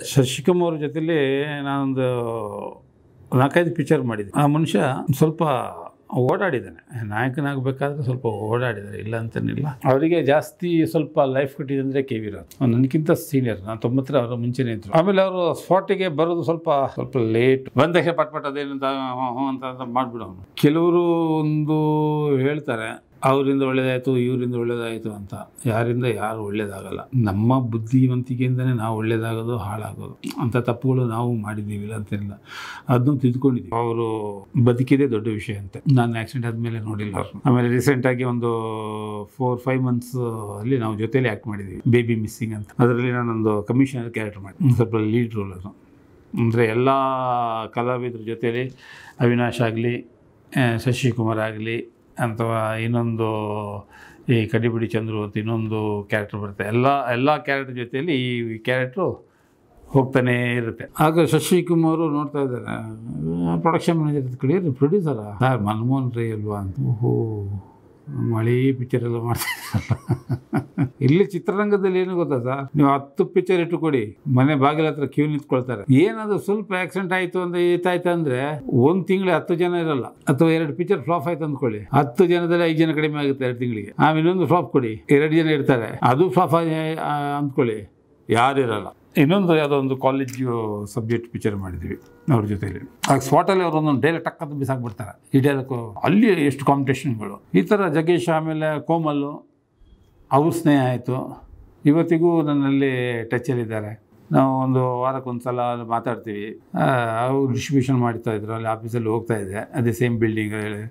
ಶಶಿಕುಮಾರ್ ಜೊತೆಲಿ ನಾನೊಂದು ನಾಲ್ಕೈದು ಪಿಕ್ಚರ್ ಮಾಡಿದ್ದೆ ಆ ಮನುಷ್ಯ ಸ್ವಲ್ಪ ಓಡಾಡಿದ್ದಾನೆ ನಾಯಕನಾಗಬೇಕಾದ್ರೆ ಸ್ವಲ್ಪ ಓಡಾಡಿದ್ದಾರೆ ಇಲ್ಲ ಅಂತೇನಿಲ್ಲ ಅವರಿಗೆ ಜಾಸ್ತಿ ಸ್ವಲ್ಪ ಲೈಫ್ ಕೊಟ್ಟಿದೆ ಅಂದರೆ ಕೆ ವಿ ರಾವ್ ನನಗಿಂತ ಸೀನಿಯರ್ ನಾನು ತೊಂಬತ್ತರ ಅವರ ಮುಂಚೆನೇ ಇದ್ರು ಆಮೇಲೆ ಅವರು ಸ್ಪಾಟಿಗೆ ಬರೋದು ಸ್ವಲ್ಪ ಸ್ವಲ್ಪ ಲೇಟ್ ಬಂದ ತಕ್ಷಣ ಪಟ್ ಪಟ್ ಅದೇನಂತ ಹ್ಞೂ ಹ್ಞೂ ಅಂತ ಅಂತ ಮಾಡಿಬಿಡೋನು ಕೆಲವರು ಒಂದು ಹೇಳ್ತಾರೆ ಅವರಿಂದ ಒಳ್ಳೇದಾಯಿತು ಇವರಿಂದ ಒಳ್ಳೇದಾಯಿತು ಅಂತ ಯಾರಿಂದ ಯಾರು ಒಳ್ಳೇದಾಗಲ್ಲ ನಮ್ಮ ಬುದ್ಧಿವಂತಿಕೆಯಿಂದನೇ ನಾವು ಒಳ್ಳೇದಾಗೋದು ಹಾಳಾಗೋದು ಅಂಥ ತಪ್ಪುಗಳು ನಾವು ಮಾಡಿದ್ದೀವಿ ಇಲ್ಲ ಅಂತಿಲ್ಲ ಅದನ್ನು ತಿದ್ಕೊಂಡಿದ್ದೀವಿ ಅವರು ಬದುಕಿದೆ ದೊಡ್ಡ ವಿಷಯ ಅಂತೆ ನಾನು ಆಕ್ಸಿಡೆಂಟ್ ಆದಮೇಲೆ ನೋಡಿಲ್ಲ ಅವ್ರನ್ನ ಆಮೇಲೆ ರೀಸೆಂಟಾಗಿ ಒಂದು ಫೋರ್ ಫೈವ್ ಮಂತ್ಸ್ ಅಲ್ಲಿ ನಾವು ಜೊತೆಲಿ ಆ್ಯಕ್ಟ್ ಮಾಡಿದ್ದೀವಿ ಬೇಬಿ ಮಿಸ್ಸಿಂಗ್ ಅಂತ ಅದರಲ್ಲಿ ನಾನೊಂದು ಕಮಿಷನರ್ ಕ್ಯಾರೆಕ್ಟರ್ ಮಾಡಿ ಸ್ವಲ್ಪ ಲೀಡ್ ರೋಲ್ ಅದು ಅಂದರೆ ಎಲ್ಲ ಕಲಾವಿದ್ರ ಜೊತೆಲಿ ಅವಿನಾಶ್ ಆಗಲಿ ಶಶಿಕುಮಾರ್ ಆಗಲಿ ಅಥವಾ ಇನ್ನೊಂದು ಈ ಕಡಿಬಿಡಿ ಚಂದ್ರು ಅಂತ ಇನ್ನೊಂದು ಕ್ಯಾರೆಕ್ಟರ್ ಬರುತ್ತೆ ಎಲ್ಲ ಎಲ್ಲ ಕ್ಯಾರೆಕ್ಟರ್ ಜೊತೆಯಲ್ಲಿ ಈ ಕ್ಯಾರೆಕ್ಟ್ರು ಹೋಗ್ತಾನೇ ಇರುತ್ತೆ ಆಗ ಶಶಿಕುಮಾರು ನೋಡ್ತಾ ಇದ್ದಾರೆ ಪ್ರೊಡಕ್ಷನ್ ಮ್ಯಾನೇಜರ್ ಕಡೆ ಪ್ರೊಡ್ಯೂಸರಾ ಸರ್ ಮನಮೋಹನ್ ರೈ ಅಲ್ವಾ ಅಂತ ಓಹೋ ಮಳೆ ಪಿಕ್ಚರ್ ಎಲ್ಲ ಮಾಡ್ತಿದ್ದಾರೆ ಇಲ್ಲಿ ಚಿತ್ರರಂಗದಲ್ಲಿ ಏನು ಗೊತ್ತಾ ಸರ್ ನೀವು ಹತ್ತು ಪಿಕ್ಚರ್ ಇಟ್ಟುಕೊಡಿ ಮನೆ ಬಾಗಿಲ ಹತ್ರ ಕ್ಯೂ ನಿಂತ್ಕೊಳ್ತಾರೆ ಏನಾದ್ರು ಸ್ವಲ್ಪ ಆಕ್ಸಿಡೆಂಟ್ ಆಯ್ತು ಅಂತ ಏತಾಯ್ತು ಅಂದ್ರೆ ಒಂದ್ ತಿಂಗಳು ಹತ್ತು ಜನ ಇರಲ್ಲ ಅಥವಾ ಎರಡು ಪಿಕ್ಚರ್ ಫ್ಲಾಪ್ ಆಯ್ತು ಅಂದ್ಕೊಳ್ಳಿ ಹತ್ತು ಜನದಲ್ಲಿ ಐದು ಜನ ಕಡಿಮೆ ಆಗುತ್ತೆ ಎರಡು ತಿಂಗಳಿಗೆ ಆಮೇಲೆ ಇನ್ನೊಂದು ಫ್ಲಾಪ್ ಕೊಡಿ ಎರಡು ಜನ ಇರ್ತಾರೆ ಅದು ಫ್ಲಾಪ್ ಅಂದ್ಕೊಳ್ಳಿ ಯಾರಿರಲ್ಲ ಇನ್ನೊಂದು ಯಾವುದೋ ಒಂದು ಕಾಲೇಜು ಸಬ್ಜೆಕ್ಟ್ ಪಿಕ್ಚರ್ ಮಾಡಿದ್ವಿ ಅವ್ರ ಜೊತೆಲಿ ಆಗ ಸ್ಪಾಟಲ್ಲಿ ಅವರು ಒಂದೊಂದು ಡೈರೆಕ್ಟ್ ಟಕ್ಕಂತ ಬಿಸಾಕ್ಬಿಡ್ತಾರೆ ಈ ಡೈರೆಕ್ಟು ಅಲ್ಲಿ ಎಷ್ಟು ಕಾಂಪಿಟೇಷನ್ಗಳು ಈ ಥರ ಜಗೇಶ್ ಆಮೇಲೆ ಕೋಮಲ್ಲು ಅವ್ರ ಸ್ನೇಹ ಆಯಿತು ಇವತ್ತಿಗೂ ನನ್ನಲ್ಲಿ ಟಚಲ್ಲಿದ್ದಾರೆ ನಾವು ಒಂದು ವಾರಕ್ಕೊಂದು ಸಲ ಮಾತಾಡ್ತೀವಿ ಆ, ಅವ್ರು ಡಿಸ್ಟ್ರಿಬ್ಯೂಷನ್ ಮಾಡ್ತಾ ಇದ್ರು ಅಲ್ಲಿ ಆಫೀಸಲ್ಲಿ ಹೋಗ್ತಾ ಇದೆ ಅದೇ ಸೇಮ್ ಬಿಲ್ಡಿಂಗ್ ಹೇಳಿ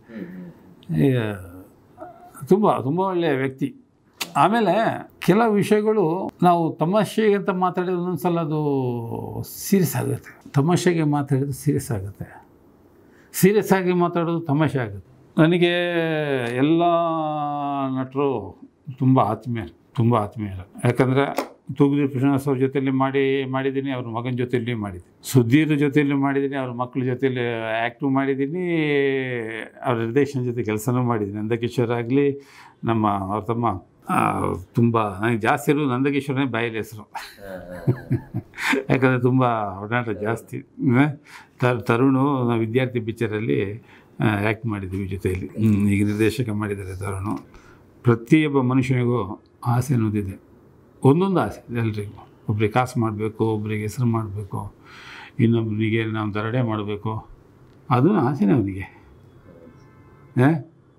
ತುಂಬ ತುಂಬ ಒಳ್ಳೆಯ ವ್ಯಕ್ತಿ ಆಮೇಲೆ ಕೆಲವು ವಿಷಯಗಳು ನಾವು ತಮಾಷೆಗೆ ಅಂತ ಮಾತಾಡಿದ್ರೆ ಒಂದೊಂದು ಸಲ ಅದು ಸೀರಿಯಸ್ ಆಗುತ್ತೆ ತಮಾಷೆಗೆ ಮಾತಾಡಿದ್ರೆ ಸೀರಿಯಸ್ ಆಗುತ್ತೆ ಸೀರಿಯಸ್ ಆಗಿ ಮಾತಾಡೋದು ತಮಾಷೆ ಆಗುತ್ತೆ ನನಗೆ ಎಲ್ಲ ನಟರು ತುಂಬ ಆತ್ಮೀಯ ತುಂಬ ಆತ್ಮೀಯರು ಯಾಕಂದರೆ ತೂಗುದೀರ್ ಕೃಷ್ಣದಾಸ್ ಅವ್ರ ಜೊತೆಲಿ ಮಾಡಿ ಮಾಡಿದ್ದೀನಿ ಅವ್ರ ಮಗನ ಜೊತೆಲಿ ಮಾಡಿದ್ದೀನಿ ಸುಧೀರ್ ಜೊತೆಲಿ ಮಾಡಿದ್ದೀನಿ ಅವ್ರ ಮಕ್ಕಳ ಜೊತೆಲಿ ಆ್ಯಕ್ಟು ಮಾಡಿದ್ದೀನಿ ಅವ್ರ ನಿರ್ದೇಶನ ಜೊತೆ ಕೆಲಸನೂ ಮಾಡಿದ್ದೀನಿ ನಂದಕಿಶೋರ್ ಆಗಲಿ ನಮ್ಮ ಅವ್ರ ತಮ್ಮ ತುಂಬ ನನಗೆ ಜಾಸ್ತಿ ಇರೋದು ನಂದಕಿಶೋರನೇ ಬಾಯಲ್ಲಿ ಹೆಸರು ಯಾಕಂದರೆ ತುಂಬ ಒಡನಾಟ ಜಾಸ್ತಿ ಆ, ತ- ತರುಣು ನಾವು ವಿದ್ಯಾರ್ಥಿ ಪಿಕ್ಚರಲ್ಲಿ ಆ್ಯಕ್ಟ್ ಮಾಡಿದ್ದೀವಿ ಜೊತೆಯಲ್ಲಿ ಹ್ಮ್, ಈಗ ನಿರ್ದೇಶಕ ಮಾಡಿದ್ದಾರೆ ತರುಣು ಪ್ರತಿಯೊಬ್ಬ ಮನುಷ್ಯನಿಗೂ ಆಸೆ ಅನ್ನೋದಿದೆ ಒಂದೊಂದು ಆಸೆ ಇದೆ ಎಲ್ರಿಗೂ ಒಬ್ರಿಗೆ ಕಾಸು ಮಾಡಬೇಕು ಒಬ್ರಿಗೆ ಹೆಸರು ಮಾಡಬೇಕು ಇನ್ನೊಬ್ಬನಿಗೆ ನಾವು ದರಡೆ ಮಾಡಬೇಕು ಅದು ಆಸೆನೇ ಅವನಿಗೆ ಹಾಂ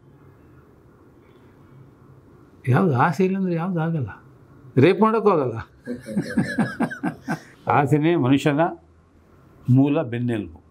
ಯಾವುದು ಆಸೆ ಇಲ್ಲಾಂದ್ರೆ ಯಾವುದು ಆಗಲ್ಲ ರೇಪ್ ಮಾಡೋಕ್ಕೂ ಆಗಲ್ಲ ಆಸೆನೇ ಮನುಷ್ಯನ ಮೂಲ ಬೆನ್ನೆಲುಬು